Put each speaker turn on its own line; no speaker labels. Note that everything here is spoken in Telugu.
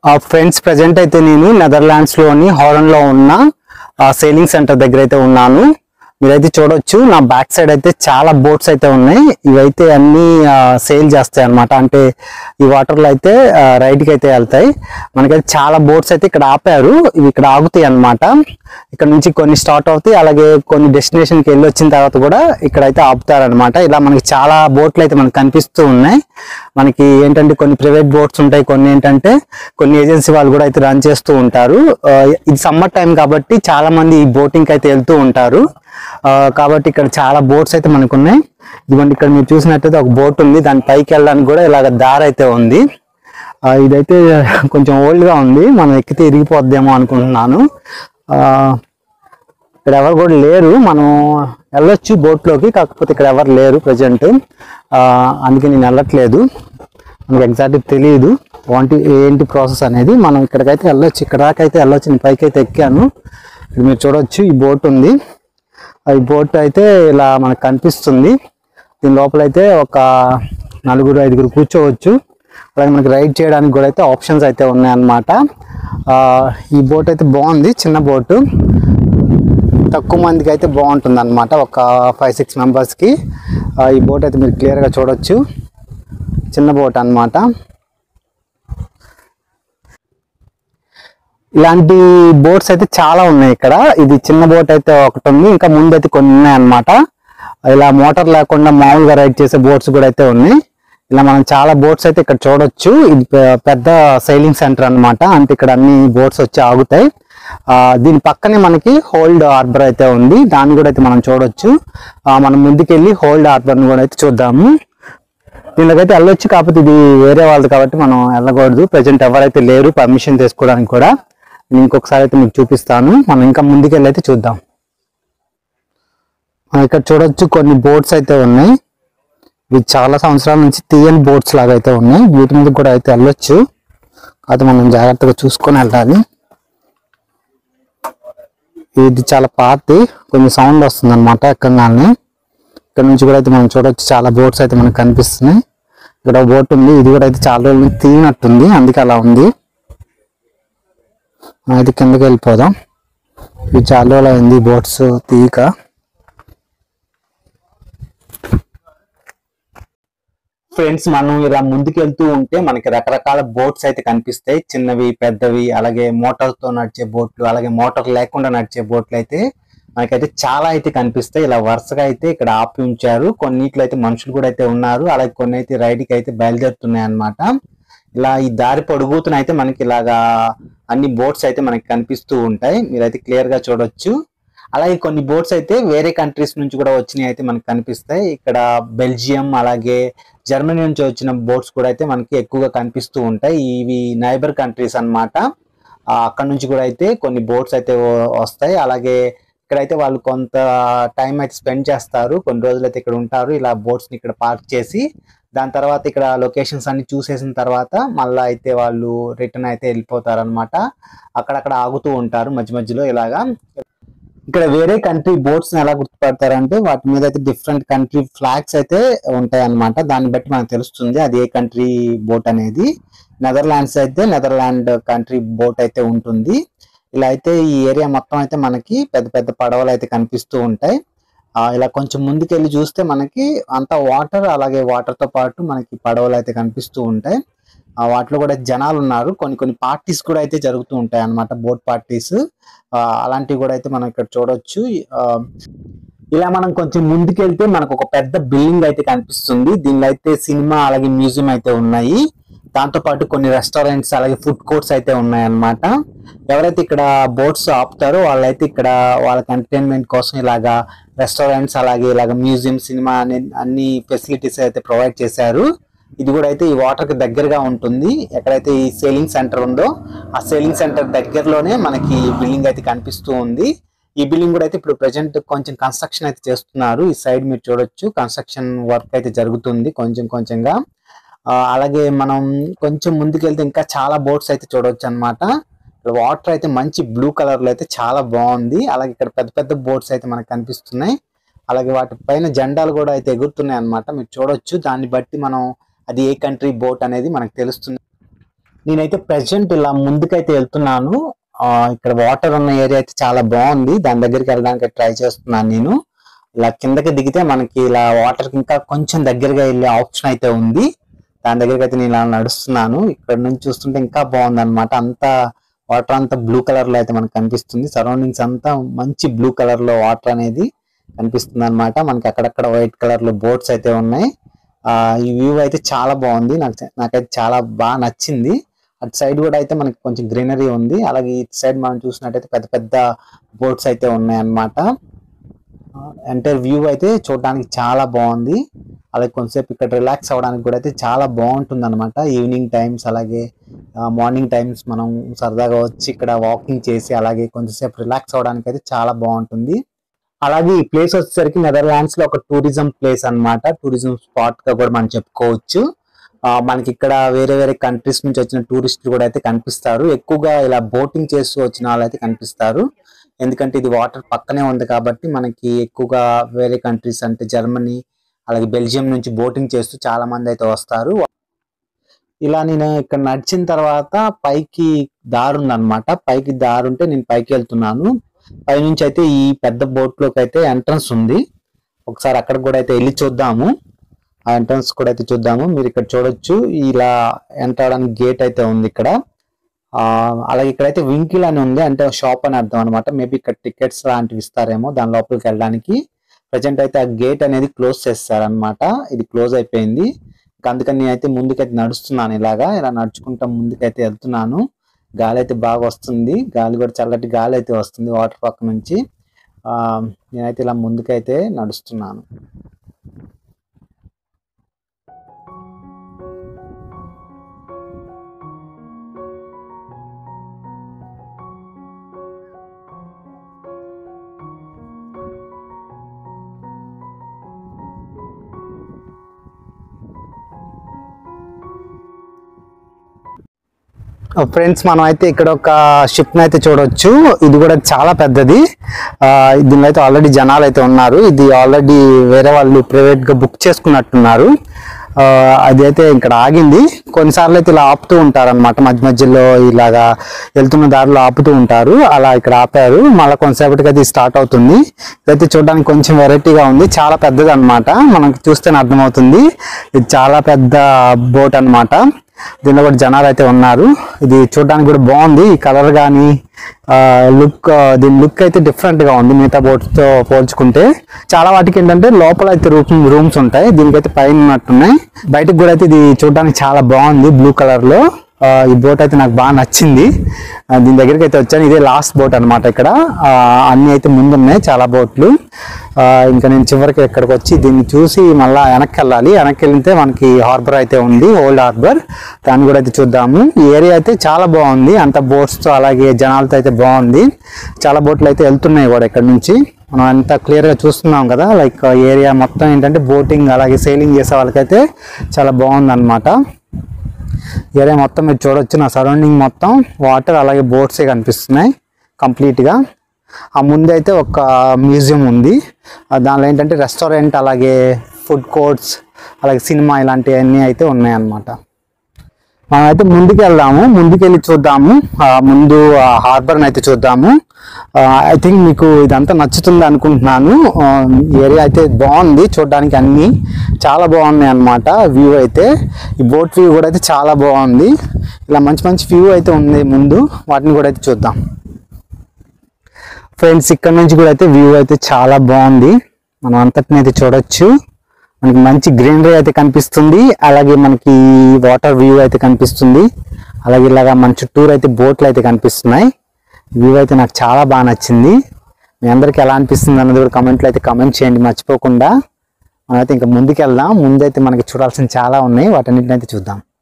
ఫ్రెండ్స్ ప్రజెంట్ అయితే నేను నెదర్లాండ్స్ లోని హారన్ లో ఉన్న సేలింగ్ సెంటర్ దగ్గర అయితే ఉన్నాను మీరైతే చూడొచ్చు నా బ్యాక్ సైడ్ అయితే చాలా బోట్స్ అయితే ఉన్నాయి ఇవైతే అన్ని సేల్ చేస్తాయి అన్నమాట అంటే ఈ వాటర్ లో అయితే రైడ్ కి అయితే వెళ్తాయి మనకైతే చాలా బోట్స్ అయితే ఇక్కడ ఆపారు ఇవి ఇక్కడ ఆగుతాయి అన్నమాట ఇక్కడ నుంచి కొన్ని స్టార్ట్ అవుతాయి అలాగే కొన్ని డెస్టినేషన్ కి వెళ్ళి వచ్చిన తర్వాత కూడా ఇక్కడైతే ఆపుతారు అనమాట ఇలా మనకి చాలా బోట్లు అయితే మనకి కనిపిస్తూ ఉన్నాయి మనకి ఏంటంటే కొన్ని ప్రైవేట్ బోట్స్ ఉంటాయి కొన్ని ఏంటంటే కొన్ని ఏజెన్సీ వాళ్ళు కూడా అయితే రన్ చేస్తూ ఉంటారు ఆ, ఇది సమ్మర్ టైం కాబట్టి చాలా మంది ఈ బోటింగ్ అయితే వెళ్తూ ఉంటారు ఆ, కాబట్టి ఇక్కడ చాలా బోట్స్ అయితే మనకు ఉన్నాయి ఇదిగోండి ఇక్కడ మీరు చూసినట్టయితే ఒక బోట్ ఉంది దాని పైకి వెళ్ళడానికి కూడా ఇలాగ దారి అయితే ఉంది ఆ, ఇదైతే కొంచెం ఓల్డ్ గా ఉంది మనం ఎక్కితే ఇరిగిపోద్దేమో అనుకుంటున్నాను ఆ, ఇక్కడ ఎవరు కూడా లేరు మనం వెళ్ళొచ్చు boat లోకి కాకపోతే ఇక్కడ ఎవరు లేరు ప్రజెంట్ అందుకే నేను వెళ్ళట్లేదు మనకి ఎగ్జాక్ట్ తెలియదు ఏంటి ఏంటి ప్రాసెస్ అనేది మనం ఇక్కడికైతే వెళ్ళొచ్చు ఇక్కడ దాకా అయితే వెళ్ళొచ్చు నేను పైకి అయితే ఎక్కాను ఇక్కడ మీరు చూడొచ్చు ఈ బోట్ ఉంది ఆ ఈ బోట్ అయితే ఇలా మనకు కనిపిస్తుంది దీని లోపల అయితే ఒక నలుగురు ఐదుగురు కూర్చోవచ్చు అలాగే మనకి రైడ్ చేయడానికి కూడా అయితే ఆప్షన్స్ అయితే ఉన్నాయన్నమాట ఆ, ఈ బోట్ అయితే బాగుంది చిన్న బోటు తక్కువ మందికి అయితే బాగుంటుంది అనమాట ఒక ఫైవ్ సిక్స్ మెంబర్స్కి ఈ బోట్ అయితే మీరు క్లియర్గా చూడొచ్చు చిన్న బోట్ అన్నమాట ఇలాంటి బోట్స్ అయితే చాలా ఉన్నాయి ఇక్కడ ఇది చిన్న బోట్ అయితే ఒకటి ఉంది ఇంకా ముందు అయితే కొన్ని ఉన్నాయి అన్నమాట ఇలా మోటార్ లేకుండా మామూలుగా రైడ్ చేసే బోట్స్ కూడా అయితే ఉన్నాయి ఇలా మనం చాలా బోట్స్ అయితే ఇక్కడ చూడొచ్చు ఇది పె- పెద్ద సైలింగ్ సెంటర్ అన్నమాట అంటే ఇక్కడ అన్ని బోట్స్ వచ్చి ఆగుతాయి ఆ, దీని పక్కనే మనకి హోల్డ్ హార్బర్ అయితే ఉంది దాన్ని కూడా అయితే మనం చూడొచ్చు ఆ, మనం ముందుకెళ్ళి హోల్డ్ హార్బర్ కూడా అయితే చూద్దాము దీనిలోకైతే వెళ్ళొచ్చు కాకపోతే ఇది వేరే వాళ్ళది కాబట్టి మనం వెళ్ళకూడదు ప్రజెంట్ ఎవరైతే లేరు పర్మిషన్ తీసుకోవడానికి కూడా నేను ఇంకొకసారి అయితే మీకు చూపిస్తాను మనం ఇంకా ముందుకెళ్ళి అయితే చూద్దాం ఆ, ఇక్కడ చూడొచ్చు కొన్ని బోట్స్ అయితే ఉన్నాయి ఇవి చాలా సంవత్సరాల నుంచి తీయని బోట్స్ లాగా అయితే ఉన్నాయి వీటి మీద కూడా అయితే వెళ్ళొచ్చు కాకపోతే మనం జాగ్రత్తగా చూసుకొని వెళ్ళాలి ఇది చాలా పాతది కొంచెం సౌండ్ వస్తుంది అనమాట ఎక్కగానే ఇక్కడ నుంచి కూడా అయితే మనం చూడొచ్చు చాలా బోట్స్ అయితే మనకు కనిపిస్తున్నాయి ఇక్కడ బోట్ ఉంది ఇది కూడా అయితే చాలా రోజులు తీనట్టుంది అందుకే అలా ఉంది మనం అయితే కిందకి వెళ్ళిపోదాం ఇది చాలా రోజులు అయింది బోట్స్ తీయక ఫ్రెండ్స్ మనం ఇలా ముందుకెళ్తూ ఉంటే మనకి రకరకాల బోట్స్ అయితే కనిపిస్తాయి చిన్నవి పెద్దవి అలాగే మోటార్ తో నడిచే బోట్లు అలాగే మోటార్ లేకుండా నడిచే బోట్లు అయితే మనకైతే చాలా అయితే కనిపిస్తాయి ఇలా వరుసగా అయితే ఇక్కడ ఆపి ఉంచారు కొన్నిట్లో అయితే మనుషులు కూడా అయితే ఉన్నారు అలాగే కొన్ని అయితే రైడ్ కి అయితే బయలుదేరుతున్నాయి అన్నమాట ఇలా ఈ దారి పొడుగుతున్న అయితే మనకి ఇలాగా అన్ని బోట్స్ అయితే మనకి కనిపిస్తూ ఉంటాయి మీరైతే క్లియర్ గా చూడొచ్చు అలాగే కొన్ని బోట్స్ అయితే వేరే కంట్రీస్ నుంచి కూడా వచ్చినాయి అయితే మనకి కనిపిస్తాయి ఇక్కడ బెల్జియం అలాగే జర్మనీ నుంచి వచ్చిన బోట్స్ కూడా అయితే మనకి ఎక్కువగా కనిపిస్తూ ఉంటాయి ఇవి నైబర్ కంట్రీస్ అన్నమాట ఆ, అక్కడ నుంచి కూడా అయితే కొన్ని బోట్స్ అయితే వ- వస్తాయి అలాగే ఇక్కడైతే వాళ్ళు కొంత టైం అయితే స్పెండ్ చేస్తారు కొన్ని రోజులు అయితే ఇక్కడ ఉంటారు ఇలా బోట్స్ ని ఇక్కడ పార్క్ చేసి దాని తర్వాత ఇక్కడ లొకేషన్స్ అన్ని చూసేసిన తర్వాత మళ్ళీ అయితే వాళ్ళు రిటర్న్ అయితే వెళ్ళిపోతారు అనమాట అక్కడక్కడ ఆగుతూ ఉంటారు మధ్య మధ్యలో ఇలాగా ఇక్కడ వేరే కంట్రీ బోట్స్ ఎలా గుర్తుపడతారంటే వాటి మీద అయితే డిఫరెంట్ కంట్రీ ఫ్లాగ్స్ అయితే ఉంటాయి అన్నమాట దాన్ని బట్టి మనకు తెలుస్తుంది అది ఏ కంట్రీ బోట్ అనేది నెదర్లాండ్స్ అయితే నెదర్లాండ్ కంట్రీ బోట్ అయితే ఉంటుంది ఇలా అయితే ఈ ఏరియా మొత్తం అయితే మనకి పెద్ద పెద్ద పడవలు అయితే కనిపిస్తూ ఉంటాయి ఆ, ఇలా కొంచెం ముందుకెళ్ళి చూస్తే మనకి అంతా వాటర్ అలాగే వాటర్ తో పాటు మనకి పడవలు అయితే కనిపిస్తూ ఉంటాయి ఆ వాటిలో కూడా జనాలు ఉన్నారు కొన్ని కొన్ని పార్టీస్ కూడా అయితే జరుగుతూ ఉంటాయి అన్నమాట బోట్ పార్టీస్ అలాంటివి కూడా అయితే మనం ఇక్కడ చూడొచ్చు ఆ, ఇలా మనం కొంచెం ముందుకెళ్తే మనకు ఒక పెద్ద బిల్డింగ్ అయితే కనిపిస్తుంది దీనిలో అయితే సినిమా అలాగే మ్యూజియం అయితే ఉన్నాయి దాంతో పాటు కొన్ని రెస్టారెంట్స్ అలాగే ఫుడ్ కోర్ట్స్ అయితే ఉన్నాయి అన్నమాట ఎవరైతే ఇక్కడ బోట్స్ ఆపుతారో వాళ్ళైతే ఇక్కడ వాళ్ళకి ఎంటర్టైన్మెంట్ కోసం ఇలాగా రెస్టారెంట్స్ అలాగే ఇలాగ మ్యూజియం సినిమా అనే అన్ని ఫెసిలిటీస్ అయితే ప్రొవైడ్ చేశారు ఇది కూడా అయితే ఈ వాటర్ కి దగ్గరగా ఉంటుంది ఎక్కడైతే ఈ సేలింగ్ సెంటర్ ఉందో ఆ సేలింగ్ సెంటర్ దగ్గరలోనే మనకి ఈ బిల్డింగ్ అయితే కనిపిస్తూ ఉంది ఈ బిల్డింగ్ కూడా అయితే ఇప్పుడు ప్రజెంట్ కొంచెం కన్స్ట్రక్షన్ అయితే చేస్తున్నారు ఈ సైడ్ మీరు చూడొచ్చు కన్స్ట్రక్షన్ వర్క్ అయితే జరుగుతుంది కొంచెం కొంచెంగా ఆ, అలాగే మనం కొంచెం ముందుకెళ్తే ఇంకా చాలా బోట్స్ అయితే చూడొచ్చు అన్నమాట వాటర్ అయితే మంచి బ్లూ కలర్ లో అయితే చాలా బాగుంది అలాగే ఇక్కడ పెద్ద పెద్ద బోట్స్ అయితే మనకు కనిపిస్తున్నాయి అలాగే వాటి పైన జెండాలు కూడా అయితే ఎగురుతున్నాయి అన్నమాట మీరు చూడొచ్చు దాన్ని బట్టి మనం అది ఏ కంట్రీ బోట్ అనేది మనకు తెలుస్తుంది నేనైతే ప్రెసెంట్ ఇలా ముందుకైతే వెళ్తున్నాను ఆ, ఇక్కడ వాటర్ ఉన్న ఏరియా అయితే చాలా బాగుంది దాని దగ్గరికి వెళ్ళడానికి ట్రై చేస్తున్నాను నేను ఇలా కిందకి దిగితే మనకి ఇలా వాటర్ ఇంకా కొంచెం దగ్గరగా వెళ్ళే ఆప్షన్ అయితే ఉంది దాని దగ్గరికి అయితే నేను ఇలా నడుస్తున్నాను ఇక్కడ నుంచి చూస్తుంటే ఇంకా బాగుంది అనమాట అంతా వాటర్ అంతా బ్లూ కలర్ లో అయితే మనకు కనిపిస్తుంది సరౌండింగ్స్ అంతా మంచి బ్లూ కలర్ లో వాటర్ అనేది కనిపిస్తుంది అనమాట మనకి అక్కడక్కడ వైట్ కలర్ లో బోట్స్ అయితే ఉన్నాయి ఆ ఈ వ్యూ అయితే చాలా బాగుంది నాకు నాకైతే చాలా బాగా నచ్చింది అటు సైడ్ కూడా అయితే మనకి కొంచెం గ్రీనరీ ఉంది అలాగే ఇటు సైడ్ మనం చూసినట్టయితే పెద్ద పెద్ద బోట్స్ అయితే ఉన్నాయి అన్నమాట ఎంటైర్ వ్యూ అయితే చూడడానికి చాలా బాగుంది అలాగే కొంతసేపు ఇక్కడ రిలాక్స్ అవ్వడానికి కూడా అయితే చాలా బాగుంటుంది అనమాట ఈవినింగ్ టైమ్స్ అలాగే మార్నింగ్ టైమ్స్ మనం సరదాగా వచ్చి ఇక్కడ వాకింగ్ చేసి అలాగే కొంచెంసేపు రిలాక్స్ అవ్వడానికి అయితే చాలా బాగుంటుంది అలాగే ఈ ప్లేస్ వచ్చేసరికి నెదర్లాండ్స్ లో ఒక టూరిజం ప్లేస్ అన్నమాట టూరిజం స్పాట్ గా కూడా మనం చెప్పుకోవచ్చు ఆ, మనకి ఇక్కడ వేరే వేరే కంట్రీస్ నుంచి వచ్చిన టూరిస్టులు కూడా అయితే కనిపిస్తారు ఎక్కువగా ఇలా బోటింగ్ చేస్తూ వచ్చిన వాళ్ళు అయితే కనిపిస్తారు ఎందుకంటే ఇది వాటర్ పక్కనే ఉంది కాబట్టి మనకి ఎక్కువగా వేరే కంట్రీస్ అంటే జర్మనీ అలాగే బెల్జియం నుంచి బోటింగ్ చేస్తూ చాలా మంది అయితే వస్తారు ఇలా నేను ఇక్కడ నడిచిన తర్వాత పైకి దారి ఉందన్నమాట పైకి దారి ఉంటే నేను పైకి వెళ్తున్నాను పైనుంచి అయితే ఈ పెద్ద బోట్ లోకి అయితే ఎంట్రన్స్ ఉంది ఒకసారి అక్కడ కూడా అయితే వెళ్ళి చూద్దాము ఆ ఎంట్రన్స్ కూడా అయితే చూద్దాము మీరు ఇక్కడ చూడొచ్చు ఇలా ఎంటర్ అవడానికి గేట్ అయితే ఉంది ఇక్కడ ఆ అలాగే ఇక్కడైతే వింకిల్ అని ఉంది అంటే షాప్ అని అర్థం అనమాట మేబీ ఇక్కడ టికెట్స్ లాంటివి ఇస్తారేమో దాని లోపలికి వెళ్ళడానికి ప్రజెంట్ అయితే ఆ గేట్ అనేది క్లోజ్ చేస్తారనమాట ఇది క్లోజ్ అయిపోయింది ఇంకా అందుకని నేనైతే ముందుకైతే నడుస్తున్నాను ఇలాగా ఇలా నడుచుకుంటా ముందుకైతే వెళ్తున్నాను గాలి అయితే బాగా వస్తుంది గాలి కూడా చల్లటి గాలి అయితే వస్తుంది వాటర్ పక్క నుంచి ఆ నేనైతే ఇలా ముందుకైతే నడుస్తున్నాను ఫ్రెండ్స్ మనం అయితే ఇక్కడ ఒక షిప్ ని అయితే చూడొచ్చు ఇది కూడా చాలా పెద్దది ఆ, దీనిలో అయితే ఆల్రెడీ జనాలు అయితే ఉన్నారు ఇది ఆల్రెడీ వేరే వాళ్ళు ప్రైవేట్ గా బుక్ చేసుకున్నట్టున్నారు ఆ, అది అయితే ఇక్కడ ఆగింది కొన్నిసార్లు అయితే ఇలా ఆపుతూ ఉంటారు అనమాట మధ్య మధ్యలో ఇలాగా వెళ్తున్న దారిలో ఆపుతూ ఉంటారు అలా ఇక్కడ ఆపారు మళ్ళీ కొంతసేపటికి అది స్టార్ట్ అవుతుంది ఇదైతే చూడడానికి కొంచెం వెరైటీగా ఉంది చాలా పెద్దది అనమాట మనకి చూస్తేనే అర్థమవుతుంది ఇది చాలా పెద్ద బోట్ అన్నమాట దీనిలో కూడా జనాలు అయితే ఉన్నారు ఇది చూడడానికి కూడా బాగుంది ఈ కలర్ కానీ లుక్ దీని లుక్ అయితే డిఫరెంట్ గా ఉంది మిగతా బోట్స్ తో పోల్చుకుంటే చాలా వాటికి ఏంటంటే లోపల అయితే రూమ్ రూమ్స్ ఉంటాయి దీనికైతే పైన ఉన్నట్టున్నాయి బయటకు కూడా అయితే ఇది చూడడానికి చాలా బాగుంది బ్లూ కలర్ లో ఆ, ఈ బోట్ అయితే నాకు బాగా నచ్చింది ఆ, దీని దగ్గరికి అయితే వచ్చాను ఇదే లాస్ట్ బోట్ అన్నమాట ఇక్కడ ఆ, అన్ని అయితే ముందు ఉన్నాయి చాలా బోట్లు ఆ, ఇంకా నేను చివరికి ఇక్కడికి వచ్చి దీన్ని చూసి మళ్ళీ వెనక్కి వెళ్ళాలి వెనక్కి వెళ్తే మనకి హార్బర్ అయితే ఉంది ఓల్డ్ హార్బర్ దాన్ని కూడా అయితే చూద్దాము ఈ ఏరియా అయితే చాలా బాగుంది అంత boats తో అలాగే జనాలతో అయితే బాగుంది చాలా బోట్లు అయితే వెళ్తున్నాయి కూడా ఇక్కడ నుంచి మనం అంతా క్లియర్ గా చూస్తున్నాం కదా లైక్ ఏరియా మొత్తం ఏంటంటే బోటింగ్ అలాగే సెయిలింగ్ చేసే వాళ్ళకైతే చాలా బాగుంది అనమాట ఏరియా మొత్తం మీరు చూడొచ్చు నా సరౌండింగ్ మొత్తం వాటర్ అలాగే బోట్సే కనిపిస్తున్నాయి కంప్లీట్గా ఆ ముందు అయితే ఒక మ్యూజియం ఉంది ఆ దానిలో ఏంటంటే రెస్టారెంట్ అలాగే ఫుడ్ కోర్ట్స్ అలాగే సినిమా ఇలాంటివన్నీ అయితే ఉన్నాయన్నమాట మనం అయితే ముందుకు వెళ్దాము ముందుకు వెళ్ళి చూద్దాము ఆ ముందు ఆ హార్బర్ అయితే చూద్దాము ఐ థింక్ మీకు ఇదంతా నచ్చుతుంది అనుకుంటున్నాను ఏరియా అయితే బాగుంది చూడడానికి అన్ని చాలా బాగున్నాయి అన్నమాట వ్యూ అయితే ఈ బోట్ వ్యూ కూడా అయితే చాలా బాగుంది ఇలా మంచి మంచి వ్యూ అయితే ఉంది ముందు వాటిని కూడా అయితే చూద్దాం ఫ్రెండ్స్ ఇక్కడ నుంచి కూడా అయితే వ్యూ అయితే చాలా బాగుంది మనం అంతటిని అయితే చూడొచ్చు మనకి మంచి గ్రీనరీ అయితే కనిపిస్తుంది అలాగే మనకి వాటర్ వ్యూ అయితే కనిపిస్తుంది అలాగే ఇలాగా మన చుట్టూరు అయితే బోట్లు అయితే కనిపిస్తున్నాయి వ్యూ అయితే నాకు చాలా బాగా నచ్చింది మీ అందరికి ఎలా అనిపిస్తుంది అన్నది కూడా కమెంట్లో అయితే కమెంట్ చేయండి మర్చిపోకుండా మనమైతే ఇంకా ముందుకు వెళ్దాం ముందైతే మనకి చూడాల్సిన చాలా ఉన్నాయి వాటన్నిటిని అయితే చూద్దాం